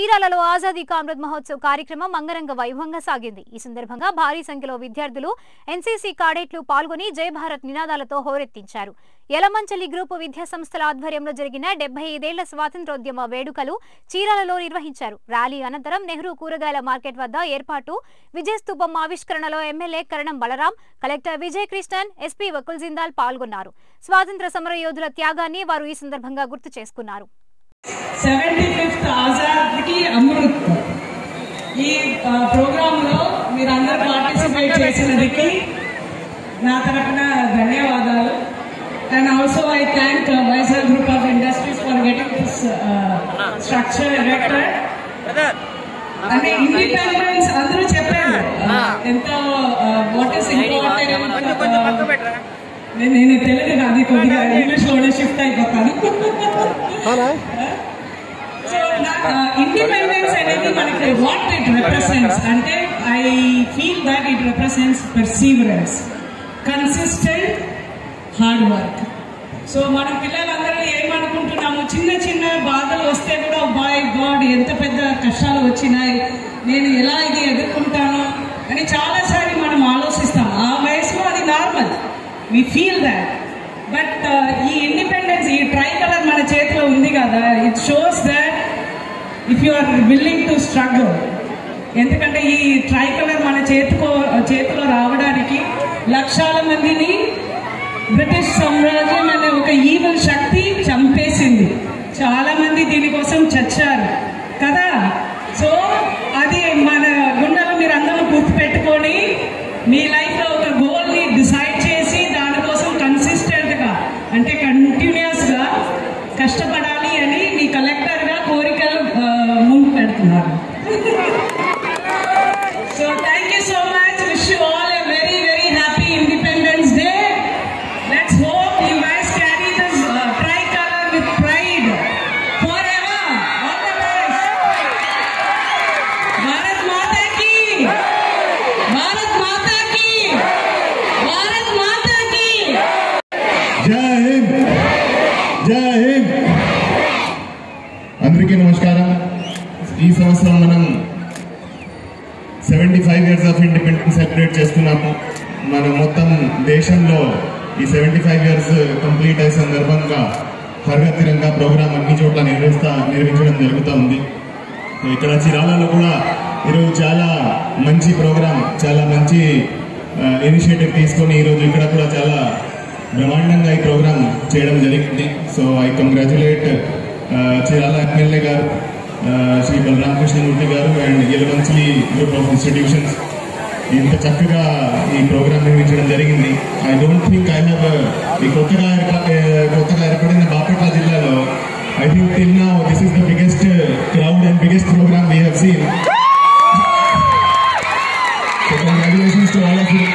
చీరాలలో ఆజాదీ కా అమృత్ మహోత్సవ్ కార్యక్రమం అంగరంగ వైభవంగా సాగింది ఈ సందర్భంగా భారీ సంఖ్యలో విద్యార్థులు ఎన్సీసీ కాడెట్లు పాల్గొని జై భారత్ నినాదాలతో హోరెత్తించారు యలమంచలి గ్రూపు విద్యా సంస్థల ఆధ్వర్యంలో జరిగిన డెబ్బై ఐదేళ్ల స్వాతంత్రోద్యమ వేడుకలు చీరాలలో నిర్వహించారు ర్యాలీ అనంతరం నెహ్రూ కూరగాయల మార్కెట్ వద్ద ఏర్పాటు విజయస్తూపం ఆవిష్కరణలో MLA Karanam Balaram collector Vijay Krishnan SP Vakul Jindal పాల్గొన్నారు స్వాతంత్ర సమర యోధుల త్యాగాన్ని వారు ఈ సందర్భంగా గుర్తు చేసుకున్నారు సెవెంటీ ఫిఫ్త్ ఆజాద్కి అమృత్ ఈ ప్రోగ్రామ్ లో మీరు అందరూ పార్టిసిపేట్ చేసినందుకు నా తరఫున ధన్యవాదాలు and also I thank Vizag group of industries for getting this structure erected అంటే ఇండిపెండెన్స్ అందరూ చెప్పారు uh, ఎంత వాట్ ఈస్ ఇంపార్టెంట్ నేను నేను తెలుగు కాదు కొద్దిగా ఇంగ్లీష్ లోనే షిఫ్ట్ అయిపోతాను సో ఇండిపెండెన్స్ అనేది మనకి వాట్ ఇట్ రిప్రజెంట్స్ అంటే I feel that it represents perseverance consistent hard work so మన పిల్లలందరూ ఏమనుకుంటున్నాము చిన్న చిన్న బాధలు వస్తే కూడా బై గాడ్ ఎంత పెద్ద కష్టాలు వచ్చినాయి నేను ఎలా ఇది ఎదుర్కొంటాను అని చాలాసారి మనం ఆలోచిస్తాం ఆ వయసులో అది normal we feel that but ఈ ఇండిపెండెన్స్ ఈ ట్రై కలర్ మన చేతిలో ఉంది కదా it shows that if you are willing to struggle ఎందుకంటే ఈ ట్రై కలర్ మన చేతికో చేతిలో రావడానికి లక్షల మందిని బ్రిటిష్ సామ్రాజ్యం అనే ఒక ఈవల్ శక్తి చంపేసింది చాలా మంది దీనికోసం చచ్చారు కదా సో అది మన గుండెలో మీరు అందరూ గుర్తుపెట్టుకొని మీ లైఫ్లో ఒక గోల్ని డిసైడ్ చేసి దానికోసం కన్సిస్టెంట్గా అంటే కంటిన్యూస్గా కష్టపడాలి అని మీ కలెక్టర్గా కోరికలు ఆ, ముందు పెడుతున్నారు so thank you so much wish you all a very very happy independence day let's hope you guys carry this tricolour with pride forever all the best Bharat మాతా కీ భారత్ మాతా కీ భారత్ మాతా కీ జై హింద్ జై హింద్ అందరికీ నమస్కారం ఈ సంవత్సరం మనం seventy five years of independence celebrate చేస్తున్నాము మన మొత్తం దేశంలో ఈ సెవెంటీ ఫైవ్ ఇయర్స్ కంప్లీట్ అయ్యే సందర్భంగా హర్గ తిరంగా ప్రోగ్రామ్ అన్ని చోట్ల నిర్వహిస్తా నిర్వహించడం జరుగుతూ ఉంది ఇక్కడ చిరాలలో కూడా ఈరోజు చాలా మంచి ప్రోగ్రామ్ చాలా మంచి ఇనిషియేటివ్ తీసుకొని ఈరోజు ఇక్కడ కూడా చాలా బ్రహ్మాండంగా ఈ ప్రోగ్రామ్ చేయడం జరిగింది so I congratulate Chirala MLA గారు ఆ, శ్రీ బలరామకృష్ణమూర్తి గారు and Elavanchali group of institutions ఇంత చక్కగా ఈ ప్రోగ్రామ్ నిర్వహించడం జరిగింది I don't think I have ఈ కొత్తగా ఏర్ప- ఏ, కొత్తగా ఏర్పడిన బాపట్ల జిల్లాలో I think till now this is the biggest crowd and biggest programme we have seen congratulations to all of you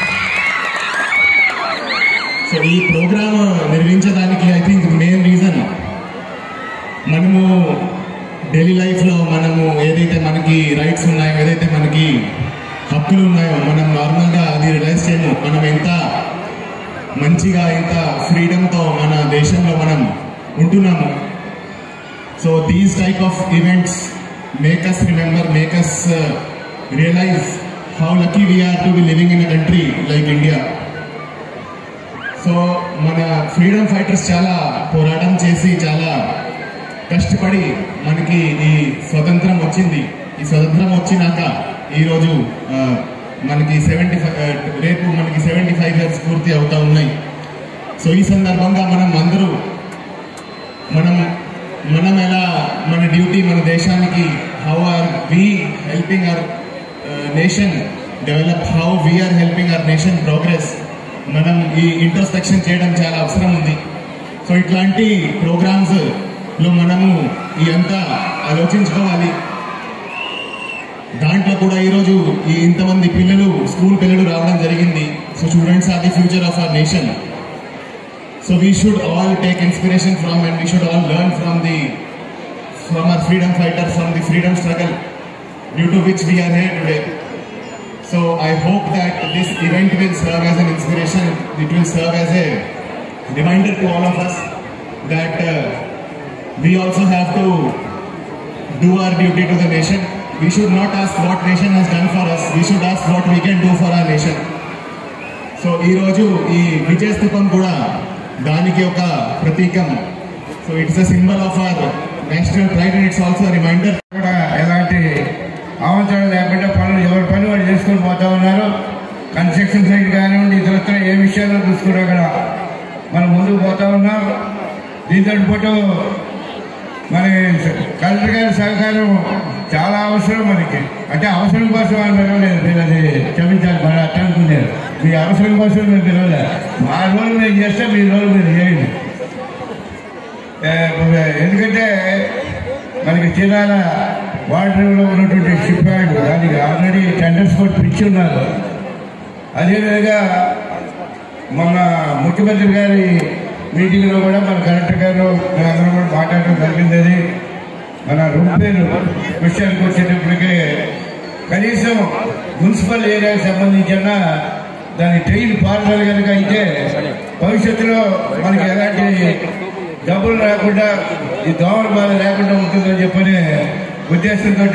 so ఈ ప్రోగ్రామ్ నిర్వహించడానికి ఐ థింక్ మెయిన్ రీజన్ మనము డైలీ లైఫ్లో మనము ఏదైతే మనకి రైట్స్ ఉన్నాయో ఏదైతే మనకి హక్కులు ఉన్నాయో మనం నార్మల్గా అది రిలైజ్ చేయము మనం ఎంత మంచిగా ఎంత ఫ్రీడమ్తో మన దేశంలో మనం ఉంటున్నాము so these type of events make us remember make us realise how lucky we are to be living in a country like India so మన ఫ్రీడమ్ ఫైటర్స్ చాలా పోరాటం చేసి చాలా కష్టపడి మనకి ఈ స్వతంత్రం వచ్చింది ఈ స్వతంత్రం వచ్చినాక ఈరోజు ఆ, మనకి సెవెంటీ ఫైవ్ రేపు మనకి సెవెంటీ ఫైవ్ ఇయర్స్ పూర్తి అవుతా ఉన్నాయి సో ఈ సందర్భంగా మనం అందరూ మనం మనం ఎలా మన డ్యూటీ మన దేశానికి how are we helping our nation develop how we are helping our nation progress మనం ఈ ఇంట్రోస్పెక్షన్ చేయడం చాలా అవసరం ఉంది సో ఇట్లాంటి ప్రోగ్రామ్స్ లో మనము ఈ అంతా ఆలోచించుకోవాలి దాంట్లో కూడా ఈరోజు ఈ ఇంతమంది పిల్లలు స్కూల్ పిల్లలు రావడం జరిగింది so students are the future of our nation so we should all take inspiration from and we should all learn from the from our freedom fighter from the freedom struggle due to which we are here today so I hope that this event will serve as an inspiration. It will serve as a reminder to all of us that uh, we also have to do our duty to the nation. We should not ask what nation has done for us. We should ask what we can do for our nation. So ఈరోజు ఈ విజయ స్థూపం కూడా దానికి ఒక ప్రతీకం so it's a symbol of our national pride and it's also reminder కూడా ఎలాంటి ఆవంచన లేకుండా పనులు ఎవరి పని వాళ్ళు చేసుకొని పోతా ఉన్నారు కన్స్ట్రక్షన్ సైడ్ కానివ్వండి ఇతరత్ర ఏ విషయాల్లో చూసుకున్నా కూడా మనం ముందుకు పోతా ఉన్నాం దీంతో పాటు మరి కలెక్టర్ గారి సహకారం చాలా అవసరం మనకి అంటే అవసరం కోసం అని పిలవలేదు మీరు అది క్షమించాలి మరి అట్లా అనుకున్నారు మీ అవసరం కోసం మీరు పిలవలేదు మా రోజు మీరు చేస్తే మీ రోజు మీరు చేయండి ఏ, ఎందుకంటే మనకి చీరాల వాటర్లో ఉన్నటువంటి షిప్ యార్డ్ దానికి ఆల్రెడీ టెండర్స్ కూడా పిచ్చి ఉన్నారు అదేవిధంగా మన ముఖ్యమంత్రి గారి మీటింగ్లో కూడా మన కలెక్టర్ గారు మేమందరం కూడా మాట్లాడడం జరిగింది అది మన రూమ్ పేరు విషయానికి వచ్చేటప్పటికి కనీసం మున్సిపల్ ఏరియాకి సంబంధించిన దాని ట్రైన్ పారుదల కనుక అయితే భవిష్యత్తులో మనకి ఎలాంటి డబ్బులు రాకుండా ఈ దోమల బాధ లేకుండా ఉంటుందని చెప్పని ఉద్దేశంతో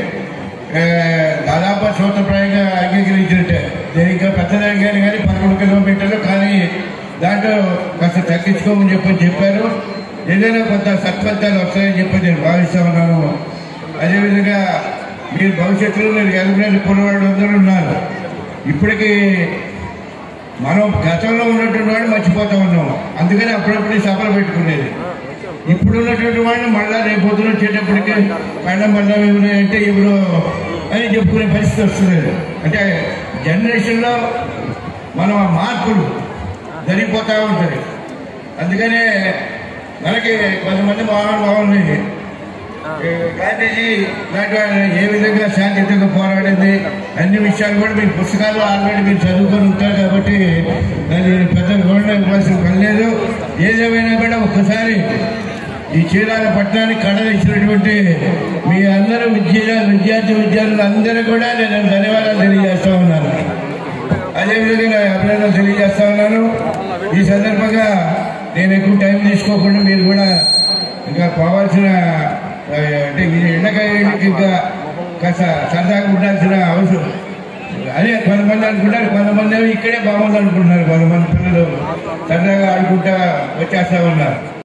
దాదాపు సూత్రప్రాయంగా అంగీకరించినట్టే నేను ఇంకా పెద్దదానికి కానీ కానీ పదకొండు కిలోమీటర్లు కానీ దాంట్లో కాస్త తగ్గించుకోమని చెప్పని చెప్పారు ఏదైనా కొంత సత్ఫలితాలు వస్తాయని చెప్పి నేను భావిస్తా ఉన్నాను అదేవిధంగా మీరు భవిష్యత్తులో మీరు ఎదుగునే కులవాళ్ళు అందరూ ఉన్నారు ఇప్పటికీ మనం గతంలో ఉన్నటువంటి వాడిని మర్చిపోతా ఉన్నాం అందుకని అప్పుడప్పుడు ఈ సభలు పెట్టుకునేది ఇప్పుడు ఉన్నటువంటి వాడిని మళ్ళా రేపు పొద్దున వచ్చేటప్పటికి మేడం మళ్ళా ఎవరు అంటే ఎవరు అని చెప్పుకునే పరిస్థితి వస్తున్నది అంటే జనరేషన్లో మనం ఆ మార్పులు జరిగిపోతూ ఉంటుంది అందుకనే మనకి కొంతమంది మహానుభావుల్ని ఏ, గాంధీజీ లాంటి వాళ్ళు ఏ విధంగా శాంతియుతంగా పోరాడింది అన్ని విషయాలు కూడా మీ పుస్తకాలు ఆల్రెడీ మీరు చదువుకొని ఉంటారు కాబట్టి అది పెద్ద వివరణ ఇవ్వాల్సిన పని లేదు ఏదేమైనా కూడా ఒక్కసారి ఈ చీరాల పట్టణానికి కడలిచ్చినటువంటి మీ అందరూ విద్య విద్యార్థి విద్యార్థులు అందరూ కూడా నేను ధన్యవాదాలు తెలియజేస్తా ఉన్నాను అదేవిధంగా నా అభినందనలు తెలియజేస్తా ఉన్నాను ఈ సందర్భంగా నేను ఎక్కువ టైం తీసుకోకుండా మీరు కూడా ఇంకా పోవాల్సిన ఆ, అంటే మీరు ఎండకాయకి ఇంకా కాస్త సరదాగా ఉండాల్సిన అవసరం అదే కొంతమంది అనుకుంటారు కొంతమంది ఏమో ఇక్కడే బాగుంది అనుకుంటున్నారు కొంతమంది పిల్లలు సరదాగా ఆడుకుంటా వచ్చేస్తా ఉన్నారు